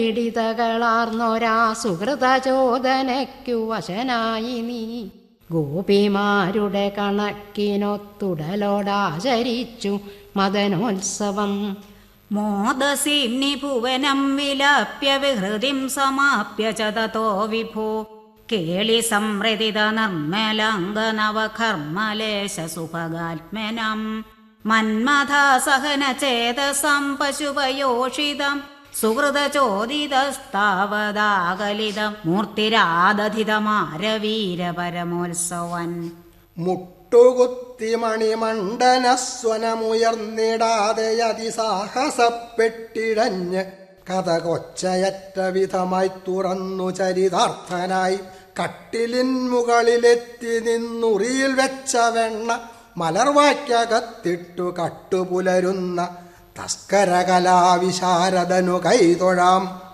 പീഡിതകളാർന്നൊരാ സുഹൃതചോദനയ്ക്കു വശനായി നീ ഗോപിമാരുടെ കണക്കിനൊത്തുടലോടാചരിച്ചു മദനോത്സവം മോദസീംനി ഭുവനം വിലപ്യ വിഹൃതിം സമാപ്യ ച തതോ വിഭോ കേളി സംഹൃതിത നിർമ്മലാംഗനവകർമ്മലേശ സുഭഗാത്മനം മന്മഥാസഹന ചേതസം പശുപയോഷിതം സുഹൃതചോദിതസ്താവതാകലിതം മൂർത്തിരാദധിതമാരവീര പരമോത്സവൻ മുട്ടുകുത്തി മണിമണ്ഡനസ്വനമുയർന്നിടാതെ അതിസാഹസപ്പെട്ടിഴഞ്ഞ് കഥ കൊച്ചയറ്റ വിധമായി തുറന്നു ചരിതാർത്ഥനായി കട്ടിലിൻ മുകളിലെത്തി നിന്നുറിയിൽ വെച്ച വെണ്ണ മലർവായ്ക്കകത്തിട്ടു കട്ടുപുലരുന്ന തസ്കരകലാവിശാരദനു കൈതൊഴാം